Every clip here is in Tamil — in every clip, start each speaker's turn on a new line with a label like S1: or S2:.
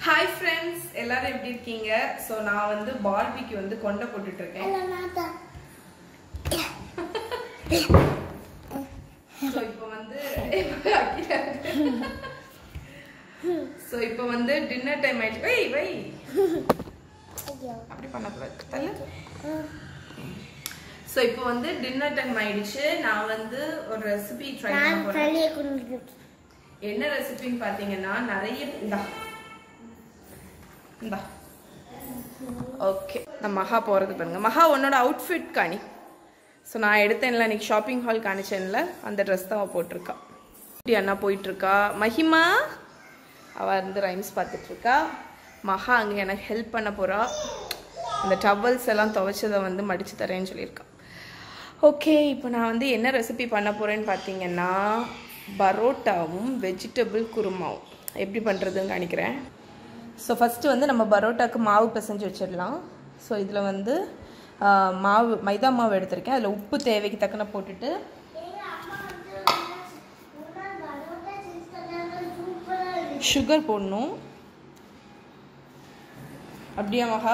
S1: ஹாய் ஃப்ரெண்ட்ஸ் எல்லாரும் எப்படி இருக்கீங்க ஸோ நான் வந்து பார்பிக்கு வந்து கொண்டை போட்டுட்டு இருக்கேன் ஸோ இப்போ வந்து ஸோ இப்போ வந்து டின்னர் டைம் ஆயிடுச்சு வை வை அப்படி பண்ணக்கூடாது தள்ளு ஸோ இப்போ வந்து டின்னர் டைம் ஆயிடுச்சு நான் வந்து ஒரு ரெசிபி ட்ரை பண்ண போறேன் என்ன ரெசிபின்னு பார்த்தீங்கன்னா நிறைய இந்தா இந்தா ஓகே நான் மகா போகிறது பாருங்க மகா உன்னோட அவுட்ஃபிட் காணி ஸோ நான் எடுத்தேன்ல இன்னைக்கு ஷாப்பிங் ஹால் காணிச்சேன்ல அந்த ட்ரெஸ் தான் அவள் போட்டிருக்கா இப்படி அண்ணா போயிட்டுருக்கா மஹிமா அவள் வந்து ரைம்ஸ் பார்த்துட்ருக்கா மகா அங்கே எனக்கு ஹெல்ப் பண்ண போகிறா அந்த டவல்ஸ் எல்லாம் துவைச்சதை வந்து மடித்து தரேன்னு சொல்லியிருக்கா ஓகே இப்போ நான் வந்து என்ன ரெசிபி பண்ண போகிறேன்னு பார்த்தீங்கன்னா பரோட்டாவும் வெஜிடபிள் குருமாவும் எப்படி பண்ணுறதுன்னு காணிக்கிறேன் ஸோ ஃபஸ்ட்டு வந்து நம்ம பரோட்டாக்கு மாவு பிசைஞ்சு வச்சிடலாம் ஸோ இதில் வந்து ஆ, மாவு மைதா மாவு எடுத்திருக்கேன் அதில் உப்பு தேவைக்கு தக்கன போட்டுட்டு சுகர் போடணும் அப்படியா மகா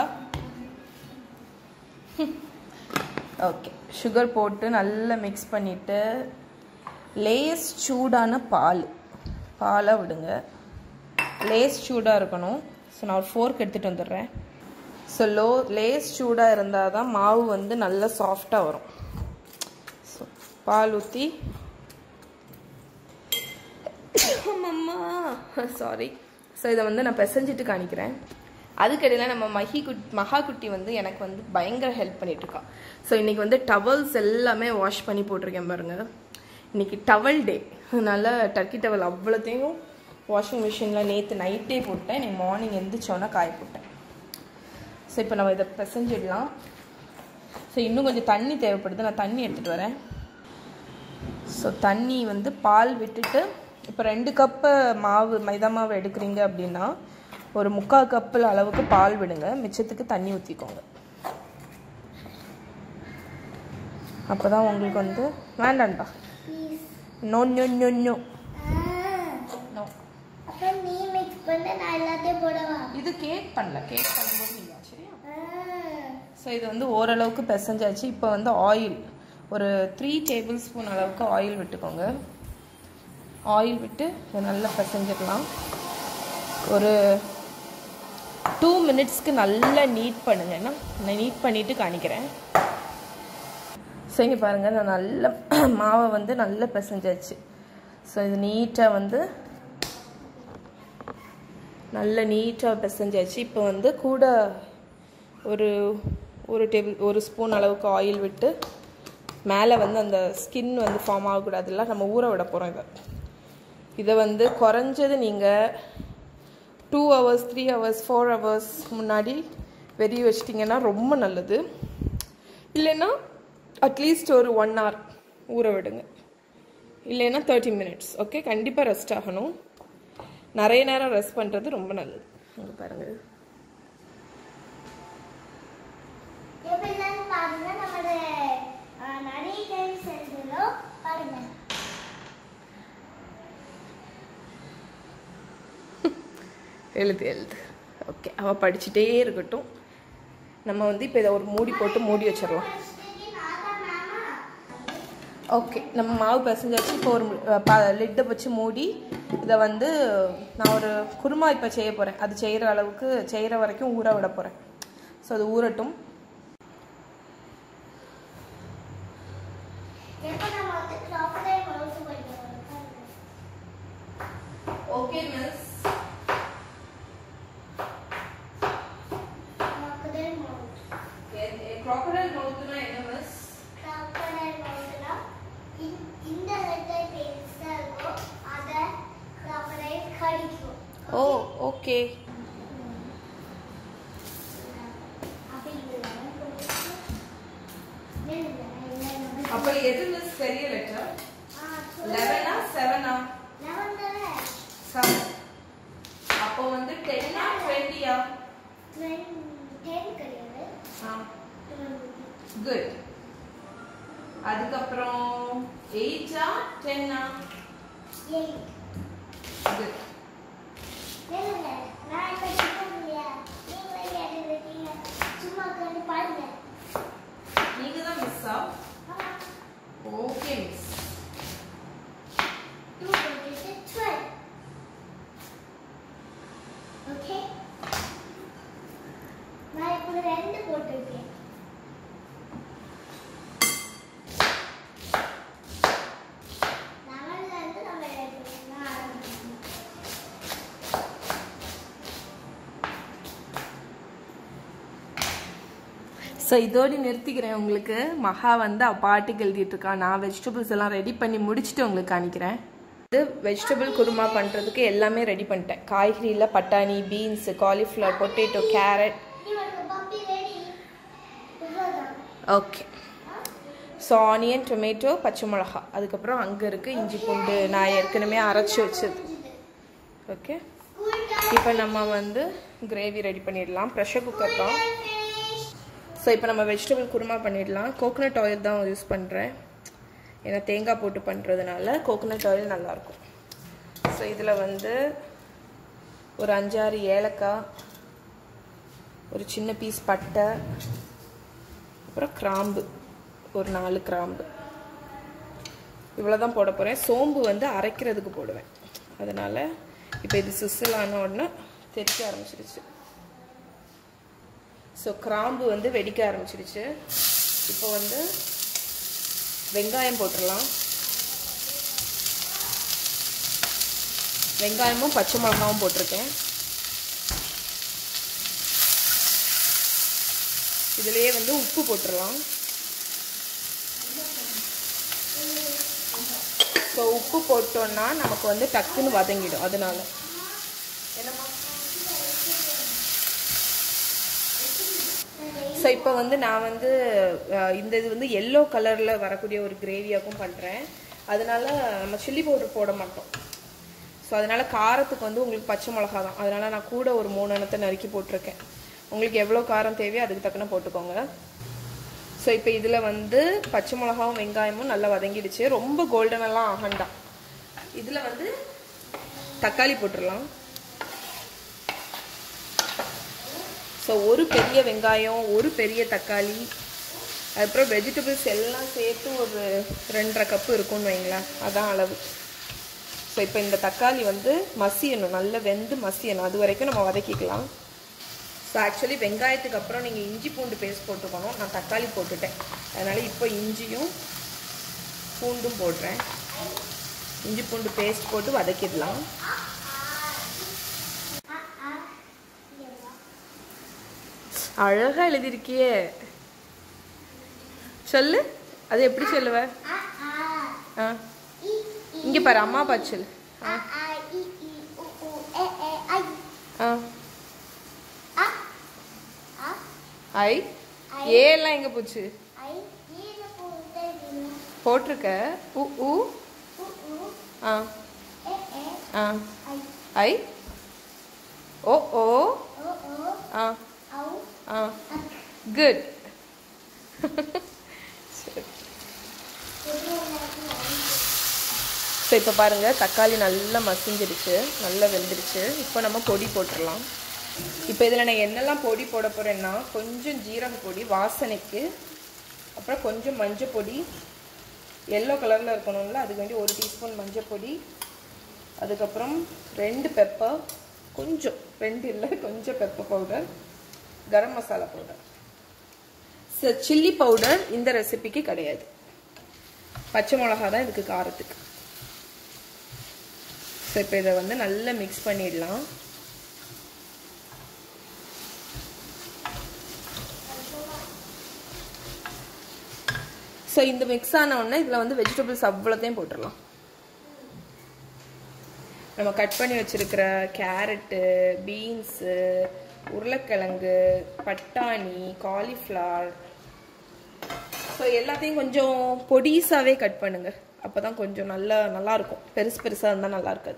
S1: ஓகே சுகர் போட்டு நல்லா மிக்ஸ் பண்ணிவிட்டு லேஸ் சூடான பால் பாலை விடுங்க லேஸ் சூடாக இருக்கணும் ஸோ நான் ஒரு ஃபோர்க் எடுத்துகிட்டு வந்துடுறேன் ஸோ லோ லேஸ் சூடாக இருந்தால் தான் மாவு வந்து நல்லா சாஃப்டாக வரும் ஸோ பால் ஊற்றி அம்மா சாரி ஸோ இதை வந்து நான் பிசைஞ்சிட்டு காணிக்கிறேன் அதுக்கிடையில் நம்ம மஹி குட் மகா குட்டி வந்து எனக்கு வந்து பயங்கர ஹெல்ப் பண்ணிட்டு இருக்கா ஸோ இன்னைக்கு வந்து டவல்ஸ் எல்லாமே வாஷ் பண்ணி போட்டிருக்கேன் பாருங்க இன்னைக்கு டவல் டே அதனால டர்க்கி டவல் அவ்வளோத்தையும் வாஷிங் மிஷினில் நேற்று நைட்டே போட்டேன் இன்னைக்கு மார்னிங் எந்திரிச்சோன்னா காய போட்டேன் ஸோ இப்போ நம்ம இதை பிசைஞ்சிடலாம் ஸோ இன்னும் கொஞ்சம் தண்ணி தேவைப்படுது நான் தண்ணி எடுத்துகிட்டு வரேன் ஸோ தண்ணி வந்து பால் விட்டுட்டு இப்போ ரெண்டு கப்பு மாவு மைதா மாவு எடுக்கிறீங்க அப்படின்னா ஒரு முக்கால் கப்பில் அளவுக்கு பால் விடுங்க மிச்சத்துக்கு தண்ணி ஊற்றிக்கோங்க அப்போ தான் உங்களுக்கு வந்து வேண்டாம்டா no no no no no
S2: நீ மிக்ஸ் பண்ண நான் எல்லாத்தையும் போடவா
S1: இது கேக் பண்ணல கேக் பண்ணும்போது நீங்கள் சரியா ஸோ இது வந்து ஓரளவுக்கு பிசைஞ்சாச்சு இப்போ வந்து ஆயில் ஒரு த்ரீ டேபிள் ஸ்பூன் அளவுக்கு ஆயில் விட்டுக்கோங்க ஆயில் விட்டு இதை நல்லா பிசைஞ்சிடலாம் ஒரு டூ மினிட்ஸ்க்கு நல்லா நீட் பண்ணுங்க ஏன்னா நான் நீட் பண்ணிவிட்டு காணிக்கிறேன் ஸோ இங்கே பாருங்கள் நான் நல்ல மாவை வந்து நல்லா பிசைஞ்சாச்சு ஸோ இது நீட்டாக வந்து நல்ல நீட்டாக பிசைஞ்சாச்சு இப்போ வந்து கூட ஒரு ஒரு டேபிள் ஒரு ஸ்பூன் அளவுக்கு ஆயில் விட்டு மேலே வந்து அந்த ஸ்கின் வந்து ஃபார்ம் ஆகக்கூடாதுல்ல நம்ம ஊற விட போகிறோம் இதை இதை வந்து குறைஞ்சது நீங்கள் two hours three hours four hours முன்னாடி வெறிய வச்சிட்டிங்கன்னா ரொம்ப நல்லது இல்லைன்னா அட்லீஸ்ட் ஒரு ஒன் hour ஊற விடுங்க இல்லைன்னா தேர்ட்டி மினிட்ஸ் ஓகே கண்டிப்பாக ரெஸ்ட் ஆகணும் நிறைய நேரம் ரெஸ்ட் பண்ணுறது ரொம்ப நல்லது அங்கே பாருங்கள்
S2: எப்படின்னு பாருங்க நம்மளோட அஹ், நிறைய டைம் செஞ்சோம் பாருங்க
S1: எழுது எழுது ஓகே அவள் படிச்சுட்டே இருக்கட்டும் நம்ம வந்து இப்போ இதை ஒரு மூடி போட்டு மூடி வச்சிடலாம் ஓகே நம்ம மாவு பிசைஞ்சாச்சு இப்போ ஒரு லிட்டை வச்சு மூடி இதை வந்து நான் ஒரு குருமா இப்போ செய்ய போகிறேன் அது செய்கிற அளவுக்கு செய்கிற வரைக்கும் ஊற விட போகிறேன் ஸோ அது ஊறட்டும்
S2: எப்போ நம்ம வந்து crocodile mouse படிக்கிறோம்
S1: okay miss
S2: crocodile mouse
S1: crocodile மவுத்துனா என்ன மிஸ்
S2: crocodile mouseனா இந்த- இந்த லெட்டர் பெருசா இருக்கும் அதை crocodile கடிக்கும்
S1: ஓ ஓகே
S2: அப்படி இல்லை இல்லை
S1: அப்போ எது மிஸ் பெரிய லெட்டர்
S2: ஆ
S1: லெவனா செவனா
S2: லெவன் தானே
S1: செவன் அப்போ வந்து டென்னா டுவெண்ட்டியா
S2: டென் கிடையாது
S1: குட் அதுக்கப்புறம் எயிட்டா டென்னா
S2: எயிட்
S1: குட்
S2: இல்லை இல்லை நான் இப்போ ஓகே நான் இப்போ ரெண்டு போட்டிருக்கேன் லெவன்ல இருந்து நம்ம எடுத்துக்கலாம் ஆரம்பிக்கணும்
S1: ஸோ இதோடு நிறுத்திக்கிறேன் உங்களுக்கு மகா வந்து அவ பாட்டுக்கு எழுதிட்டு இருக்கா நான் வெஜிடபிள்ஸ் எல்லாம் ரெடி பண்ணி முடிச்சுட்டு உங்களுக்கு காணிக்கிறேன் இது வெஜிடபிள் குருமா பண்ணுறதுக்கு எல்லாமே ரெடி பண்ணிட்டேன் காய்கறியில் பட்டாணி பீன்ஸ் காலிஃப்ளவர் பொட்டேட்டோ கேரட்
S2: இவனுக்கு பப்பி ரெடி இவ்வளோதான்
S1: ஓகே ஸோ ஆனியன் டொமேட்டோ பச்சை மிளகா அதுக்கப்புறம் அங்கே இருக்குது இஞ்சி பூண்டு நான் ஏற்கனவே அரைச்சி வச்சது ஓகே இப்போ நம்ம வந்து கிரேவி ரெடி பண்ணிடலாம் ப்ரெஷர் குக்கர் தான் ஸோ இப்போ நம்ம வெஜிடபிள் குருமா பண்ணிடலாம் கோகனட் ஆயில் தான் யூஸ் பண்ணுறேன் ஏன்னா தேங்காய் போட்டு பண்ணுறதுனால கோகனட் ஆயில் நல்லாயிருக்கும் ஸோ இதில் வந்து ஒரு அஞ்சாறு ஏலக்காய் ஒரு சின்ன பீஸ் பட்டை அப்புறம் கிராம்பு ஒரு நாலு கிராம்பு இவ்வளோ தான் போட போகிறேன் சோம்பு வந்து அரைக்கிறதுக்கு போடுவேன் அதனால் இப்போ இது சிசில் ஆன உடனே தெறிக்க ஆரம்பிச்சிருச்சு ஸோ கிராம்பு வந்து வெடிக்க ஆரம்பிச்சிருச்சு இப்போ வந்து வெங்காயம் போட்டுடலாம் வெங்காயமும் பச்சை மிளகாவும் போட்டிருக்கேன் இதுலேயே வந்து உப்பு போட்டுடலாம் ஸோ உப்பு போட்டோன்னா நமக்கு வந்து டக்குன்னு வதங்கிடும் அதனால என்னம்மா ஸோ இப்போ வந்து நான் வந்து அஹ், இந்த இது வந்து எல்லோ கலரில் வரக்கூடிய ஒரு கிரேவியாக்கும் பண்ணுறேன் அதனால நம்ம சில்லி பவுடர் போட மாட்டோம் ஸோ அதனால காரத்துக்கு வந்து உங்களுக்கு பச்சை மிளகா தான் அதனால நான் கூட ஒரு மூணு எண்ணத்தை நறுக்கி போட்டிருக்கேன் உங்களுக்கு எவ்வளோ காரம் தேவையோ அதுக்கு தக்கன போட்டுக்கோங்க ஸோ இப்போ இதில் வந்து பச்சை மிளகாவும் வெங்காயமும் நல்லா வதங்கிடுச்சு ரொம்ப கோல்டனெல்லாம் ஆகண்டாம் இதில் வந்து தக்காளி போட்டுடலாம் ஸோ ஒரு பெரிய வெங்காயம் ஒரு பெரிய தக்காளி அதுக்கப்புறம் வெஜிடபிள்ஸ் எல்லாம் சேர்த்து ஒரு ரெண்டரை கப்பு இருக்கும்னு வைங்களேன் அதான் அளவு ஸோ இப்போ இந்த தக்காளி வந்து மசியணும் நல்லா வெந்து மசியணும் அது வரைக்கும் நம்ம வதக்கிக்கலாம் ஸோ ஆக்சுவலி வெங்காயத்துக்கு அப்புறம் நீங்கள் இஞ்சி பூண்டு பேஸ்ட் போட்டுக்கணும் நான் தக்காளி போட்டுட்டேன் அதனால் இப்போ இஞ்சியும் பூண்டும் போடுறேன் இஞ்சி பூண்டு பேஸ்ட் போட்டு வதக்கிடலாம் அழகாக எழுதியிருக்கியே சொல்லு அது எப்படி சொல்லுவ ஆ இங்கே பாரு அம்மா பார்த்து சொல்லு ஆ ஆ ஐ ஏ எல்லாம் எங்கே போச்சு போட்டிருக்க உ உ ஆ ஆ ஐ ஓ ஓ ஆ ஆ குட் சரி ஸோ இப்போ பாருங்கள் தக்காளி நல்லா மசிஞ்சிடுச்சு நல்லா வெந்துடுச்சு இப்போ நம்ம பொடி போட்டுடலாம் இப்போ இதில் நான் என்னெல்லாம் பொடி போட போகிறேன்னா கொஞ்சம் ஜீரக பொடி வாசனைக்கு அப்புறம் கொஞ்சம் மஞ்சள் பொடி எல்லோ கலரில் இருக்கணும்ல அதுக்கு வேண்டி ஒரு டீஸ்பூன் மஞ்சள் பொடி அதுக்கப்புறம் ரெண்டு பெப்பர் கொஞ்சம் ரெண்டு இல்லை கொஞ்சம் pepper powder garam masala powder so chilli powder இந்த ரெசிபிக்கு கிடையாது பச்சை மிளகா தான் இதுக்கு காரத்துக்கு ஸோ இப்போ இதை வந்து நல்லா மிக்ஸ் பண்ணிடலாம் ஸோ இந்த மிக்ஸ் ஆன உடனே இதில் வந்து வெஜிடபிள்ஸ் அவ்வளோத்தையும் போட்டுடலாம் நம்ம கட் பண்ணி வச்சிருக்கிற கேரட்டு பீன்ஸு உருளைக்கிழங்கு பட்டாணி காலிஃப்ளவர் ஸோ எல்லாத்தையும் கொஞ்சம் பொடிசாவே கட் பண்ணுங்க அப்போ தான் கொஞ்சம் நல்லா நல்லா இருக்கும் பெருசு பெருசாக இருந்தால் நல்லா இருக்காது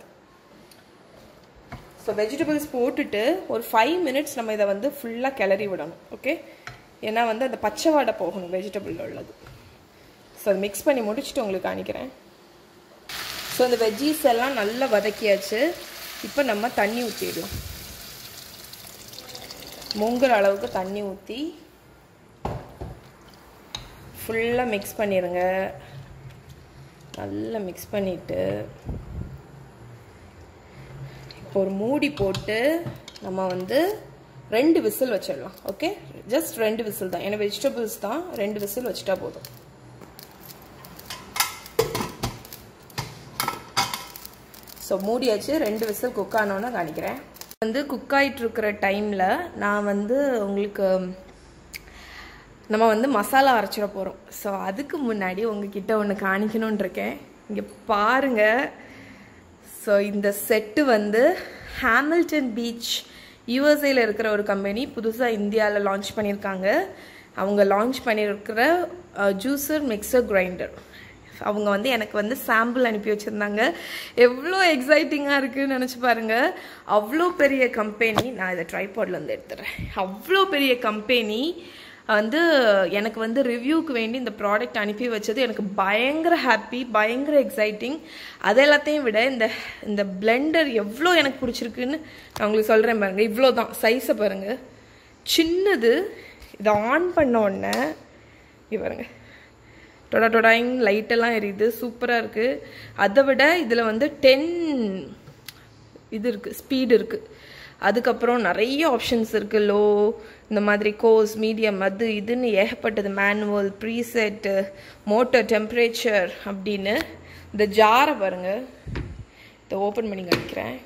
S1: ஸோ வெஜிடபிள்ஸ் போட்டுட்டு ஒரு ஃபைவ் மினிட்ஸ் நம்ம இதை வந்து ஃபுல்லாக கிளறி விடணும் ஓகே ஏன்னா வந்து அந்த பச்சை வாடை போகணும் வெஜிடபிள் உள்ளது ஸோ அதை மிக்ஸ் பண்ணி முடிச்சுட்டு உங்களுக்கு காணிக்கிறேன் ஸோ இந்த வெஜ்ஜீஸ் எல்லாம் நல்லா வதக்கியாச்சு இப்போ நம்ம தண்ணி ஊற்றிடலாம் முங்குற அளவுக்கு தண்ணி ஊற்றி ஃபுல்லாக மிக்ஸ் பண்ணிடுங்க நல்லா மிக்ஸ் பண்ணிவிட்டு இப்போ ஒரு மூடி போட்டு நம்ம வந்து ரெண்டு விசில் வச்சிடலாம் ஓகே ஜஸ்ட் ரெண்டு விசில் தான் ஏன்னா வெஜிடபிள்ஸ் தான் ரெண்டு விசில் வச்சுட்டா போதும் ஸோ மூடியாச்சு ரெண்டு விசில் குக் ஆனோன்னு காணிக்கிறேன் வந்து குக் ஆகிட்டு இருக்கிற டைமில் நான் வந்து உங்களுக்கு நம்ம வந்து மசாலா அரைச்சிட போகிறோம் ஸோ அதுக்கு முன்னாடி உங்ககிட்ட ஒன்று காணிக்கணும்னு இருக்கேன் இங்கே பாருங்கள் ஸோ இந்த செட்டு வந்து ஹாமில்டன் பீச் யூஎஸ்ஏல இருக்கிற ஒரு கம்பெனி புதுசாக இந்தியாவில் லான்ச் பண்ணியிருக்காங்க அவங்க லான்ச் பண்ணியிருக்கிற ஜூஸர் மிக்சர் கிரைண்டர் அவங்க வந்து எனக்கு வந்து சாம்பிள் அனுப்பி வச்சுருந்தாங்க எவ்வளோ எக்ஸைட்டிங்காக இருக்குன்னு நினச்சி பாருங்கள் அவ்வளோ பெரிய கம்பெனி நான் இதை ட்ரைபாட்லேருந்து எடுத்துகிறேன் அவ்வளோ பெரிய கம்பெனி வந்து எனக்கு வந்து ரிவ்யூக்கு வேண்டி இந்த ப்ராடக்ட் அனுப்பி வச்சது எனக்கு பயங்கர ஹாப்பி பயங்கர எக்ஸைட்டிங் அது எல்லாத்தையும் விட இந்த இந்த பிளெண்டர் எவ்வளோ எனக்கு பிடிச்சிருக்குன்னு நான் உங்களுக்கு சொல்கிறேன் பாருங்கள் இவ்வளோ தான் சைஸை பாருங்கள் சின்னது இதை ஆன் பண்ண உடனே இங்கே பாருங்கள் டொடா டொடாயிங் லைட்டெல்லாம் எரியுது சூப்பராக இருக்குது அதை விட இதில் வந்து டென் இது இருக்குது ஸ்பீடு இருக்குது அதுக்கப்புறம் நிறைய ஆப்ஷன்ஸ் இருக்குது லோ இந்த மாதிரி கோர்ஸ் மீடியம் அது இதுன்னு ஏகப்பட்டது மேனுவல் ப்ரீசெட்டு மோட்டர் டெம்பரேச்சர் அப்படின்னு இந்த ஜாரை பாருங்கள் இதை ஓப்பன் பண்ணி காமிக்கிறேன்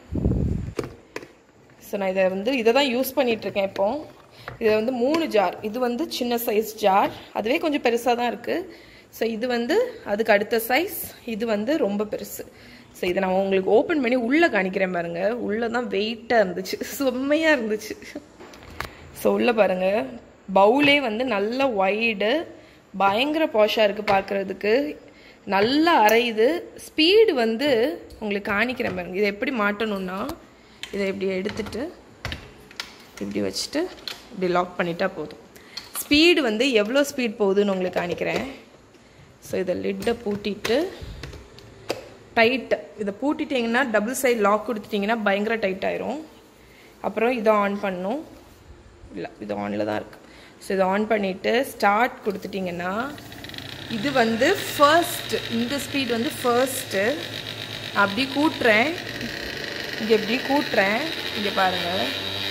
S1: ஸோ நான் இதை வந்து இதை தான் யூஸ் பண்ணிகிட்ருக்கேன் இப்போ இதில் வந்து மூணு ஜார் இது வந்து சின்ன சைஸ் ஜார் அதுவே கொஞ்சம் பெருசாக தான் இருக்குது ஸோ இது வந்து அதுக்கு அடுத்த சைஸ் இது வந்து ரொம்ப பெருசு ஸோ இதை நான் உங்களுக்கு ஓப்பன் பண்ணி உள்ளே காணிக்கிறேன் பாருங்கள் உள்ளே தான் வெயிட்டாக இருந்துச்சு செம்மையாக இருந்துச்சு ஸோ உள்ளே பாருங்கள் பவுலே வந்து நல்ல ஒய்டு பயங்கர பாஷாக இருக்குது பார்க்குறதுக்கு நல்லா அரையுது ஸ்பீடு வந்து உங்களுக்கு காணிக்கிறேன் பாருங்க இதை எப்படி மாட்டணும்னா இதை இப்படி எடுத்துட்டு இப்படி வச்சுட்டு இப்படி லாக் பண்ணிட்டா போதும் ஸ்பீடு வந்து எவ்வளோ ஸ்பீட் போகுதுன்னு உங்களுக்கு காணிக்கிறேன் ஸோ இதை லிட்டை பூட்டிட்டு டைட் இதை பூட்டிட்டிங்கன்னா டபுள் சைட் லாக் கொடுத்துட்டிங்கன்னா பயங்கர டைட் ஆயிரும் அப்புறம் இதை ஆன் பண்ணும் இல்லை இது ஆனில் தான் இருக்குது ஸோ இதை ஆன் பண்ணிவிட்டு ஸ்டார்ட் கொடுத்துட்டிங்கன்னா இது வந்து ஃபர்ஸ்ட் இந்த ஸ்பீட் வந்து ஃபர்ஸ்ட்டு அப்படி கூட்டுறேன் இங்கே எப்படி கூட்டுறேன் இங்கே பாருங்கள்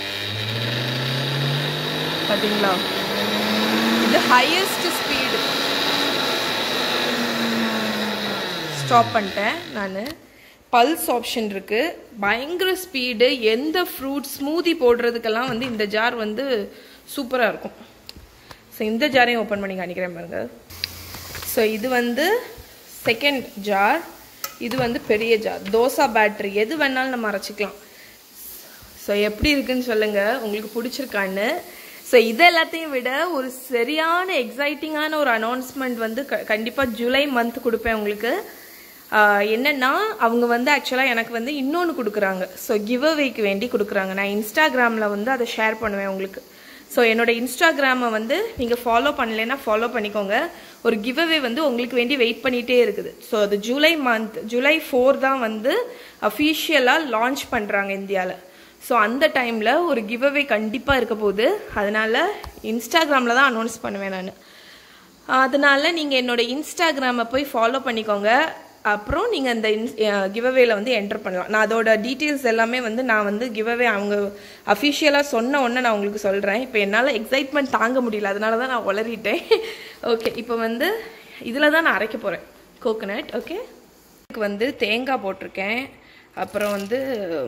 S1: பார்த்தீங்களா இது ஹையஸ்ட் ஸ்பீடு ஸ்டாப் பண்ணிட்டேன் நான் பல்ஸ் ஆப்ஷன் இருக்குது பயங்கர ஸ்பீடு எந்த ஃப்ரூட் ஸ்மூதி போடுறதுக்கெல்லாம் வந்து இந்த ஜார் வந்து சூப்பராக இருக்கும் ஸோ இந்த ஜாரையும் ஓப்பன் பண்ணி காணிக்கிறேன் பாருங்க ஸோ இது வந்து செகண்ட் ஜார் இது வந்து பெரிய ஜார் தோசா பேட்ரி எது வேணாலும் நம்ம அரைச்சிக்கலாம் ஸோ எப்படி இருக்குன்னு சொல்லுங்கள் உங்களுக்கு பிடிச்சிருக்கான்னு ஸோ இது எல்லாத்தையும் விட ஒரு சரியான எக்ஸைட்டிங்கான ஒரு அனௌன்ஸ்மெண்ட் வந்து க கண்டிப்பாக ஜூலை மந்த் கொடுப்பேன் உங்களுக்கு ஆஹ் என்னன்னா அவங்க வந்து ஆக்சுவலாக எனக்கு வந்து இன்னொன்று கொடுக்குறாங்க ஸோ கிவ் அவேக்கு வேண்டி கொடுக்குறாங்க நான் இன்ஸ்டாகிராமில் வந்து அதை ஷேர் பண்ணுவேன் உங்களுக்கு ஸோ என்னோட இன்ஸ்டாகிராமை வந்து நீங்கள் ஃபாலோ பண்ணலைன்னா ஃபாலோ பண்ணிக்கோங்க ஒரு கிவ் அவே வந்து உங்களுக்கு வேண்டி வெயிட் பண்ணிகிட்டே இருக்குது ஸோ அது ஜூலை மந்த் ஜூலை ஃபோர் தான் வந்து அஃபீஷியலாக லான்ச் பண்ணுறாங்க இந்தியாவில் ஸோ அந்த டைமில் ஒரு கிவ் அவே கண்டிப்பாக இருக்க போகுது அதனால இன்ஸ்டாகிராமில் தான் அனௌன்ஸ் பண்ணுவேன் நான் அதனால நீங்கள் என்னோட இன்ஸ்டாகிராமை போய் ஃபாலோ பண்ணிக்கோங்க அப்புறம் நீங்கள் அந்த இன்ஸ் கிவ்அவேல வந்து என்டர் பண்ணலாம் நான் அதோட டீட்டெயில்ஸ் எல்லாமே வந்து நான் வந்து கிவ்அவே அவங்க அஃபிஷியலாக சொன்ன உடனே நான் உங்களுக்கு சொல்கிறேன் இப்போ என்னால் எக்ஸைட்மெண்ட் தாங்க முடியல அதனால தான் நான் உளறிட்டேன் ஓகே இப்போ வந்து இதில் தான் நான் அரைக்க போகிறேன் கோகோனட் ஓகே இதுக்கு வந்து தேங்காய் போட்டிருக்கேன் அப்புறம் வந்து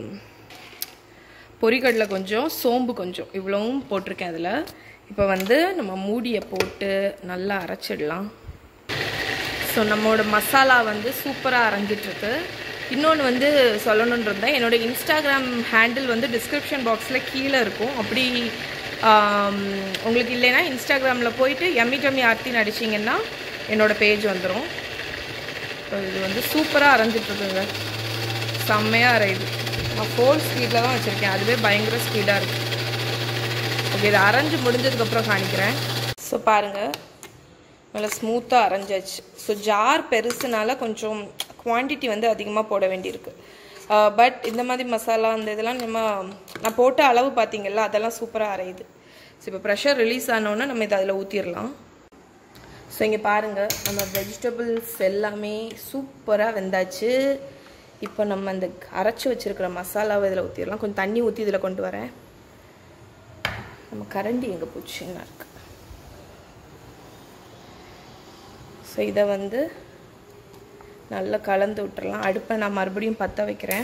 S1: பொரிகடலை கொஞ்சம் சோம்பு கொஞ்சம் இவ்வளவும் போட்டிருக்கேன் அதில் இப்போ வந்து நம்ம மூடியை போட்டு நல்லா அரைச்சிடலாம் ஸோ நம்மளோட மசாலா வந்து சூப்பராக அரைஞ்சிட்ருக்கு இன்னொன்று வந்து சொல்லணுன்னு இருந்தேன் என்னோட இன்ஸ்டாகிராம் ஹேண்டில் வந்து டிஸ்கிரிப்ஷன் பாக்ஸில் கீழே இருக்கும் அப்படி ஆம், உங்களுக்கு இல்லைன்னா இன்ஸ்டாகிராமில் போயிட்டு எம்மி டம்மி ஆர்த்தின்னு அடிச்சிங்கன்னா என்னோட பேஜ் வந்துடும் ஸோ இது வந்து சூப்பராக அரைஞ்சிட்ருக்குங்க செம்மையாக அரையுது நான் ஃபோர் ஸ்பீடில் தான் வச்சுருக்கேன் அதுவே பயங்கர ஸ்பீடாக இருக்குது ஓகே இது அரைஞ்சு முடிஞ்சதுக்கப்புறம் காணிக்கிறேன் ஸோ பாருங்கள் நல்லா ஸ்மூத்தாக அரைஞ்சாச்சு ஸோ ஜார் பெருசுனால கொஞ்சம் குவான்டிட்டி வந்து அதிகமாக போட வேண்டியிருக்கு பட் இந்த மாதிரி மசாலா அந்த இதெல்லாம் நம்ம நான் போட்ட அளவு பார்த்தீங்கல்ல அதெல்லாம் சூப்பராக அரையுது ஸோ இப்போ ப்ரெஷர் ரிலீஸ் ஆனோன்னே நம்ம இதை அதில் ஊற்றிடலாம் ஸோ இங்கே பாருங்கள் நம்ம வெஜிடபிள்ஸ் எல்லாமே சூப்பராக வெந்தாச்சு இப்போ நம்ம அந்த அரைச்சி வச்சிருக்கிற மசாலாவை இதில் ஊற்றிடலாம் கொஞ்சம் தண்ணி ஊற்றி இதில் கொண்டு வரேன் நம்ம கரண்டி எங்கே போச்சுன்னா இருக்கு ஸோ இதை வந்து நல்லா கலந்து விட்டுறலாம் அடுப்பை நான் மறுபடியும் பற்ற வைக்கிறேன்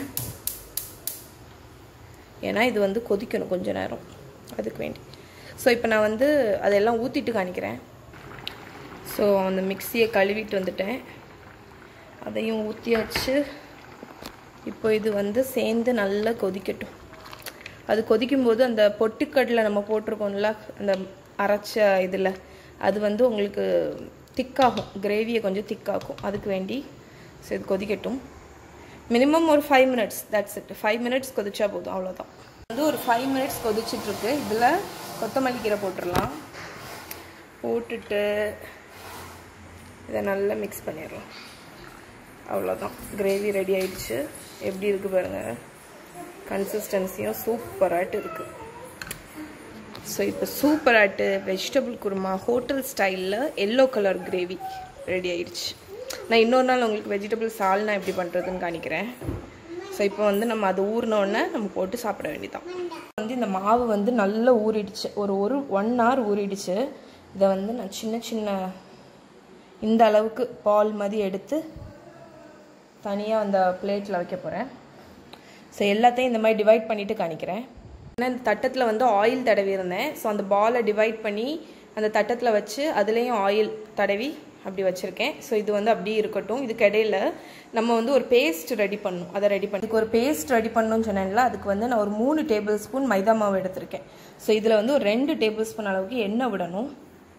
S1: ஏன்னா இது வந்து கொதிக்கணும் கொஞ்ச நேரம் அதுக்கு வேண்டி ஸோ இப்போ நான் வந்து அதெல்லாம் ஊற்றிட்டு காணிக்கிறேன் ஸோ அந்த மிக்சியை கழுவிட்டு வந்துட்டேன் அதையும் ஊற்றியாச்சு இப்போ இது வந்து சேர்ந்து நல்லா கொதிக்கட்டும் அது கொதிக்கும்போது அந்த பொட்டுக்கடலை நம்ம போட்டிருக்கோம்ல அந்த அரைச்ச இதில் அது வந்து உங்களுக்கு திக்காகும் கிரேவியை கொஞ்சம் திக்காகும் அதுக்கு வேண்டி ஸோ இது கொதிக்கட்டும் மினிமம் ஒரு five minutes that's it five minutes கொதிச்சா போதும் அவ்வளோதான் வந்து ஒரு ஃபைவ் மினிட்ஸ் கொதிச்சிட்ருக்கு இதில் கொத்தமல்லி கீரை போட்டுடலாம் போட்டுட்டு இதை நல்லா மிக்ஸ் பண்ணிடலாம் அவ்வளோதான் கிரேவி ரெடி ஆயிடுச்சு எப்படி இருக்குது பாருங்கள் கன்சிஸ்டன்சியும் சூப்பராட்டு இருக்குது ஸோ இப்போ சூப்பராட்டு வெஜிடபிள் குருமா ஹோட்டல் ஸ்டைலில் எல்லோ கலர் கிரேவி ரெடி ஆயிடுச்சு நான் இன்னொரு நாள் உங்களுக்கு வெஜிடபிள் சால்னா எப்படி பண்ணுறதுன்னு காணிக்கிறேன் ஸோ இப்போ வந்து நம்ம அது ஊறினோடனே நம்ம போட்டு சாப்பிட வேண்டியதான் வந்து இந்த மாவு வந்து நல்லா ஊறிடுச்சு ஒரு ஒரு ஒன் ஹவர் ஊறிடுச்சு இதை வந்து நான் சின்ன சின்ன இந்த அளவுக்கு பால் மாதிரி எடுத்து தனியாக அந்த பிளேட்டில் வைக்க போகிறேன் ஸோ எல்லாத்தையும் இந்த மாதிரி டிவைட் பண்ணிவிட்டு காணிக்கிறேன் ஏன்னா இந்த தட்டத்தில் வந்து ஆயில் தடவி இருந்தேன் ஸோ அந்த பாலை டிவைட் பண்ணி அந்த தட்டத்தில் வச்சு அதுலேயும் ஆயில் தடவி அப்படி வச்சுருக்கேன் ஸோ இது வந்து அப்படியே இருக்கட்டும் இதுக்கு இடையில நம்ம வந்து ஒரு பேஸ்ட் ரெடி பண்ணணும் அதை ரெடி பண்ணி இதுக்கு ஒரு பேஸ்ட் ரெடி பண்ணணும்னு சொன்னேன்ல அதுக்கு வந்து நான் ஒரு மூணு டேபிள் ஸ்பூன் மைதா மாவு எடுத்திருக்கேன் ஸோ இதில் வந்து ஒரு ரெண்டு டேபிள் ஸ்பூன் அளவுக்கு எண்ணெய் விடணும்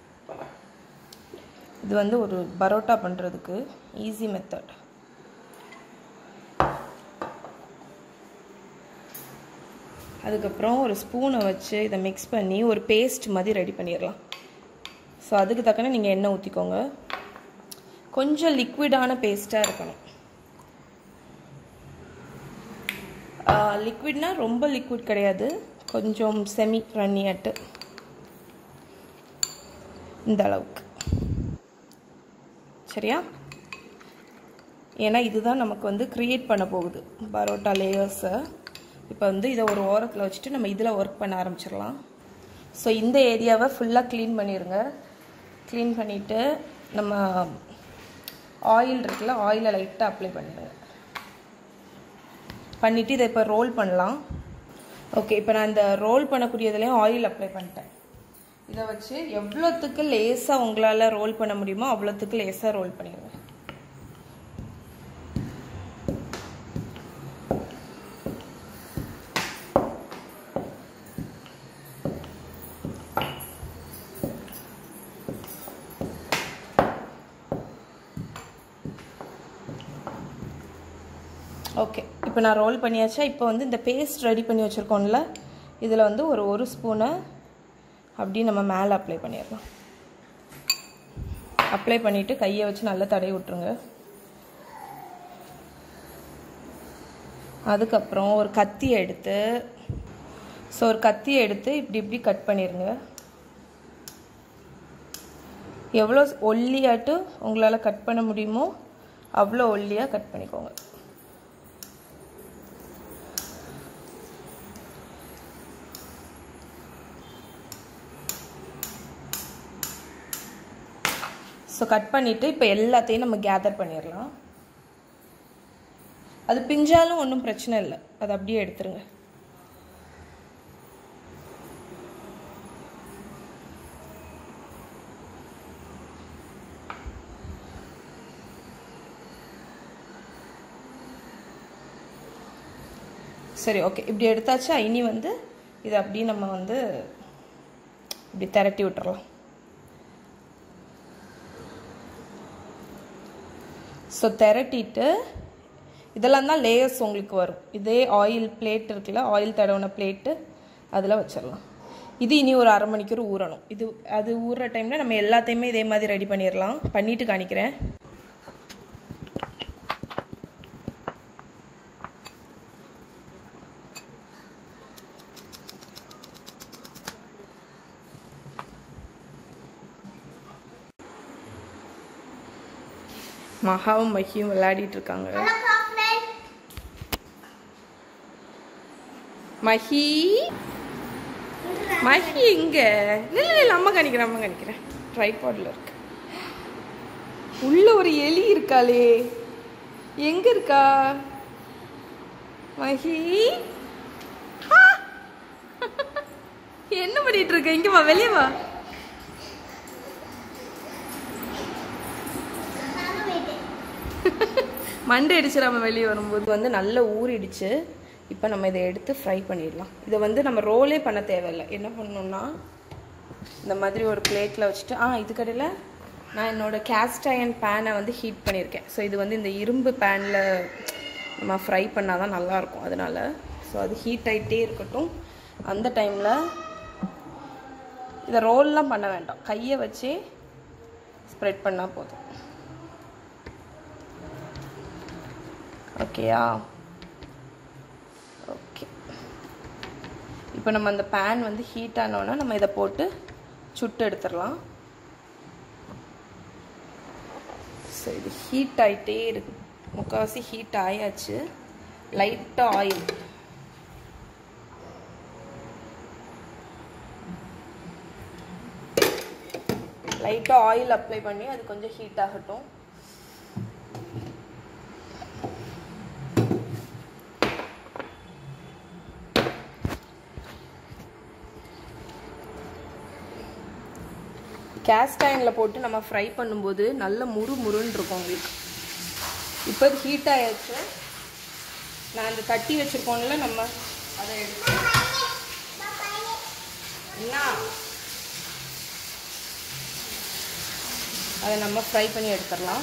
S1: இது வந்து ஒரு பரோட்டா பண்ணுறதுக்கு ஈஸி மெத்தட் அதுக்கப்புறம் ஒரு ஸ்பூனை வச்சு இதை மிக்ஸ் பண்ணி ஒரு பேஸ்ட் மாதிரி ரெடி பண்ணிடலாம் ஸோ அதுக்கு தக்கன நீங்கள் எண்ணெய் ஊற்றிக்கோங்க கொஞ்சம் லிக்விடான பேஸ்ட்டாக இருக்கணும் லிக்விட்னா ரொம்ப லிக்விட் கிடையாது கொஞ்சம் செமி ரன்னியாட்டு இந்த அளவுக்கு சரியா ஏன்னா இதுதான் நமக்கு வந்து க்ரியேட் பண்ண போகுது பரோட்டா லேயர்ஸை இப்போ வந்து இதை ஒரு ஓரத்தில் வச்சுட்டு நம்ம இதில் ஒர்க் பண்ண ஆரம்பிச்சிடலாம் ஸோ இந்த ஏரியாவை ஃபுல்லாக க்ளீன் பண்ணிடுங்க க்ளீன் பண்ணிவிட்டு நம்ம ஆயில் இருக்குல்ல ஆயிலை லைட்டாக அப்ளை பண்ணிடுங்க பண்ணிவிட்டு இதை இப்போ ரோல் பண்ணலாம் ஓகே இப்போ நான் இந்த ரோல் பண்ணக்கூடியதுலேயும் ஆயில் அப்ளை பண்ணிட்டேன் இதை வச்சு எவ்வளோத்துக்கு லேசாக உங்களால் ரோல் பண்ண முடியுமோ அவ்வளோத்துக்கு லேசாக ரோல் பண்ணிடுங்க ஓகே இப்போ நான் ரோல் பண்ணியாச்சா இப்போ வந்து இந்த பேஸ்ட் ரெடி பண்ணி வச்சுருக்கோம்ல இதில் வந்து ஒரு ஒரு ஸ்பூனை அப்படி நம்ம மேலே அப்ளை பண்ணிடலாம் அப்ளை பண்ணிவிட்டு கையை வச்சு நல்லா தடவி விட்ருங்க அதுக்கப்புறம் ஒரு கத்தி எடுத்து ஸோ ஒரு கத்தியை எடுத்து இப்படி இப்படி கட் பண்ணிடுங்க எவ்வளோ ஒல்லியாட்டு உங்களால் கட் பண்ண முடியுமோ அவ்வளோ ஒல்லியாக கட் பண்ணிக்கோங்க ஸோ கட் பண்ணிவிட்டு இப்போ எல்லாத்தையும் நம்ம கேதர் பண்ணிடலாம் அது பிஞ்சாலும் ஒன்றும் பிரச்சனை இல்லை அது அப்படியே எடுத்துருங்க சரி ஓகே இப்படி எடுத்தாச்சா இனி வந்து இதை அப்படியே நம்ம வந்து இப்படி திரட்டி விட்டுறலாம் ஸோ திரட்டிட்டு இதெல்லாம் தான் லேயர்ஸ் உங்களுக்கு வரும் இதே ஆயில் பிளேட் இருக்குல்ல ஆயில் தடவின பிளேட்டு அதில் வச்சிடலாம் இது இனி ஒரு அரை மணிக்கூர் ஊறணும் இது அது ஊறுற டைமில் நம்ம எல்லாத்தையுமே இதே மாதிரி ரெடி பண்ணிடலாம் பண்ணிட்டு காணிக்கிறேன் மகாவும் மகியும் விளையாடிட்டு இருக்காங்க மஹி மஹி எங்க இல்லை இல்லை அம்மா காணிக்கிறேன் அம்மா காணிக்கிறேன் ட்ரைபாட்ல இருக்கு உள்ள ஒரு எலி இருக்காளே எங்க இருக்கா மஹி ஆ! என்ன பண்ணிட்டு இருக்க இங்க வா வெளியே வா
S2: நானும் போயிட்டேன்
S1: மண்டை அடிச்சு நம்ம வெளியே வரும்போது வந்து நல்லா ஊறிடுச்சு இப்போ நம்ம இதை எடுத்து ஃப்ரை பண்ணிடலாம் இதை வந்து நம்ம ரோலே பண்ண தேவையில்லை என்ன பண்ணணும்னா இந்த மாதிரி ஒரு பிளேட்டில் வச்சுட்டு ஆ இதுக்கடையில் நான் என்னோட கேஸ்ட் அயன் பேனை வந்து ஹீட் பண்ணியிருக்கேன் ஸோ இது வந்து இந்த இரும்பு பேனில் நம்ம ஃப்ரை பண்ணால் தான் நல்லாயிருக்கும் அதனால ஸோ அது ஹீட் ஆகிட்டே இருக்கட்டும் அந்த டைமில் இதை ரோல்லாம் பண்ண வேண்டாம் கையை வச்சே ஸ்ப்ரெட் பண்ணால் போதும் ஓகேயா ஓகே இப்போ நம்ம அந்த பேன் வந்து ஹீட் ஆனோன்னா நம்ம இதை போட்டு சுட்டு எடுத்துடலாம் ஸோ இது ஹீட் ஆகிட்டே இருக்கு முக்கால்வாசி ஹீட் ஆயாச்சு லைட்டாக ஆயில் லைட்டாக ஆயில் அப்ளை பண்ணி அது கொஞ்சம் ஹீட் ஆகட்டும் கேஸ்ட் அயனில் போட்டு நம்ம ஃப்ரை பண்ணும்போது நல்ல முறு முருன்னு இருக்கும் உங்களுக்கு இப்போ இது ஹீட் ஆயாச்சு நான் அந்த தட்டி வச்சுருக்கோம்ல நம்ம அதை எடுத்து என்ன அதை நம்ம ஃப்ரை பண்ணி எடுத்துடலாம்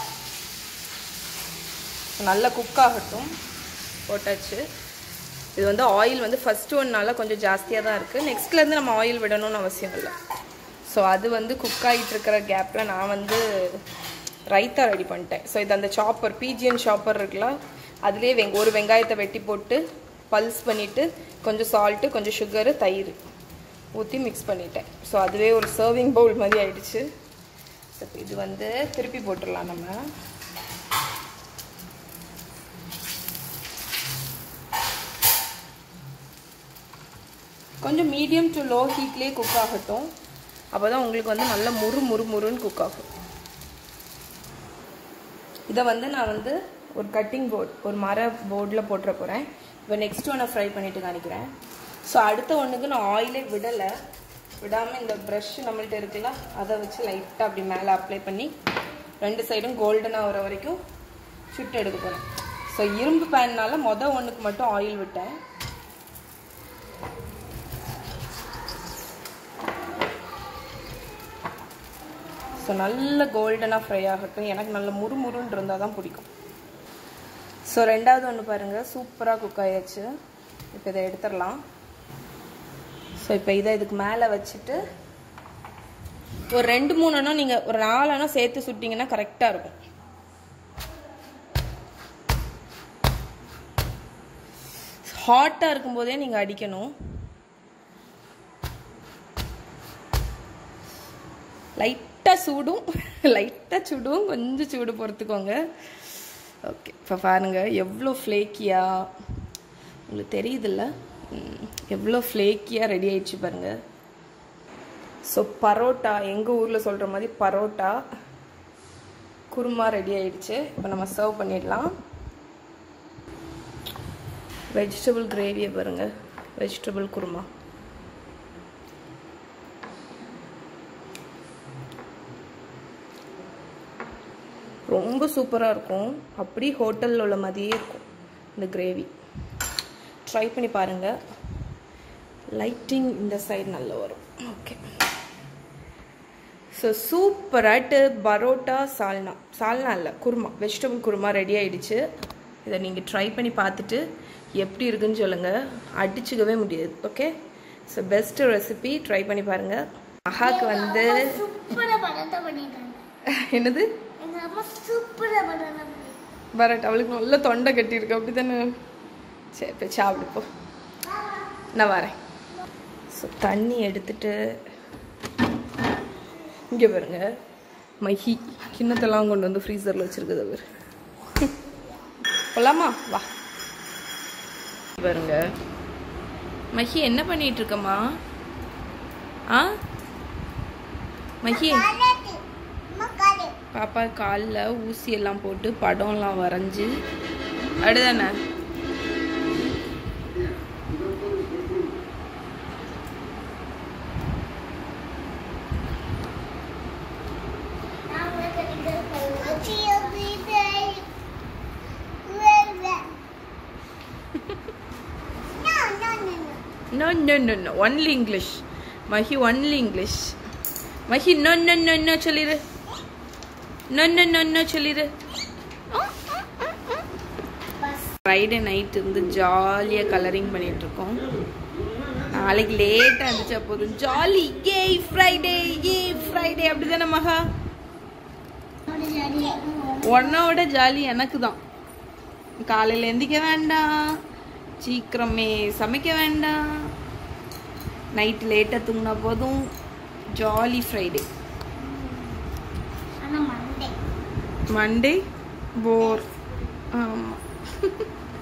S1: நல்லா குக் ஆகட்டும் போட்டாச்சு இது வந்து ஆயில் வந்து ஃபஸ்ட்டு ஒன்னால கொஞ்சம் ஜாஸ்தியாக தான் இருக்குது நெக்ஸ்ட்லேருந்து நம்ம ஆயில் விடணும்னு அவசியம் இல்லை ஸோ அது வந்து குக் ஆகிட்டு இருக்கிற கேப்பில் நான் வந்து ரைத்தா ரெடி பண்ணிட்டேன் ஸோ இது அந்த சாப்பர் பிஜிஎன் சாப்பர் இருக்குல்ல அதுலேயே வெங்க ஒரு வெங்காயத்தை வெட்டி போட்டு பல்ஸ் பண்ணிவிட்டு கொஞ்சம் சால்ட்டு கொஞ்சம் சுகரு தயிர் ஊற்றி மிக்ஸ் பண்ணிட்டேன் ஸோ அதுவே ஒரு சர்விங் பவுல் மாதிரி ஆயிடுச்சு ஸோ இது வந்து திருப்பி போட்டுடலாம் நம்ம கொஞ்சம் மீடியம் டு லோ ஹீட்லேயே குக் ஆகட்டும் அப்போ தான் உங்களுக்கு வந்து நல்ல முறு முறு முறுன்னு குக் ஆகும் இதை வந்து நான் வந்து ஒரு கட்டிங் போர்டு ஒரு மர போர்டில் போட்டுற போகிறேன் இப்போ நெக்ஸ்ட் ஒன்றை ஃப்ரை பண்ணிட்டு காணிக்கிறேன் ஸோ அடுத்த ஒன்றுக்கு நான் ஆயிலே விடலை விடாமல் இந்த ப்ரஷ் நம்மள்ட்ட இருக்குல்ல அதை வச்சு லைட்டாக அப்படி மேலே அப்ளை பண்ணி ரெண்டு சைடும் கோல்டனாக வர வரைக்கும் சுட்டு எடுக்க போகிறேன் ஸோ இரும்பு பேன்னால மொதல் ஒன்றுக்கு மட்டும் ஆயில் விட்டேன் ஸோ நல்ல கோல்டனாக ஃப்ரை ஆகட்டும் எனக்கு நல்ல முறுமுறுன்னு இருந்தால் தான் பிடிக்கும் ஸோ ரெண்டாவது ஒன்று பாருங்கள் சூப்பராக குக் ஆயாச்சு இப்போ இதை எடுத்துடலாம் ஸோ இப்போ இதை இதுக்கு மேலே வச்சுட்டு ஒரு ரெண்டு மூணு அண்ணா நீங்கள் ஒரு நாலு அண்ணா சேர்த்து சுட்டிங்கன்னா கரெக்டாக இருக்கும் ஹாட்டாக இருக்கும்போதே நீங்கள் அடிக்கணும் லைட்டாக சூடும் லைட்டாக சுடும் கொஞ்சம் சூடு பொறுத்துக்கோங்க ஓகே இப்போ பாருங்கள் எவ்வளோ ஃப்ளேக்கியாக உங்களுக்கு தெரியுதுல்ல ம், எவ்வளோ ஃப்ளேக்கியாக ரெடி ஆயிடுச்சு பாருங்கள் ஸோ பரோட்டா எங்கள் ஊரில் சொல்கிற மாதிரி பரோட்டா குருமா ரெடி ஆயிடுச்சு இப்போ நம்ம சர்வ் பண்ணிடலாம் வெஜிடபிள் கிரேவியை பாருங்கள் வெஜிடபிள் குருமா ரொம்ப சூப்பராக இருக்கும் அப்படி ஹோட்டலில் உள்ள மாதிரியே இருக்கும் இந்த கிரேவி ட்ரை பண்ணி பாருங்கள் லைட்டிங் இந்த சைடு நல்லா வரும் ஓகே ஸோ சூப்பராட்டு பரோட்டா சால்னா சால்னா இல்லை குருமா வெஜிடபிள் குருமா ரெடி ஆயிடுச்சு இதை நீங்கள் ட்ரை பண்ணி பார்த்துட்டு எப்படி இருக்குன்னு சொல்லுங்கள் அடிச்சுக்கவே முடியாது okay so best recipe try பண்ணி பாருங்கள் மகாக்கு வந்து
S2: சூப்பரா படத்தை பண்ணிட்டாங்க
S1: என்னது
S2: எங்க அம்மா சூப்பரா படத்தை பண்ணிட்டாங்க
S1: பரட் அவளுக்கு நல்ல தொண்டை கட்டியிருக்கு அப்படி தானே சரி போய் சாப்பிடு போ நான் வரேன் ஸோ தண்ணி எடுத்துட்டு இங்கே பாருங்க மஹி கிண்ணத்தெல்லாம் கொண்டு வந்து ஃப்ரீசரில் வச்சுருக்குது அவர் போலாமா வா பாருங்க மஹி என்ன பண்ணிட்டு இருக்கம்மா ஆ மஹி
S2: காலடி அம்மா காலடி
S1: பாப்பா காலில் ஊசி எல்லாம் போட்டு படம்லாம் வரைஞ்சி அடுதானே
S2: நாம கடிகள் கல்லச்சியோ வீதை வேவே no no no no
S1: no no no no only English Mahi only English Mahi no no no no சொல்லிடு நோ நோ நோ நோ சொல்லிடு
S2: பஸ்
S1: ஃப்ரைடே நைட் இருந்து ஜாலியாக கலரிங் பண்ணிட்டு இருக்கோம் நாளைக்கு லேட்டாக இருந்துச்சா போதும் ஜாலி ஏய் ஃப்ரைடே ஏய் ஃப்ரைடே அப்படி தானே மகா உன்னோட ஜாலி எனக்கு தான் காலையில் எந்திக்க வேண்டாம் சீக்கிரமே சமைக்க வேண்டாம் நைட் லேட்டாக தூங்கினா போதும் ஜாலி ஃப்ரைடே
S2: ஆனா மண்டே
S1: மண்டே போர் ஆமாம்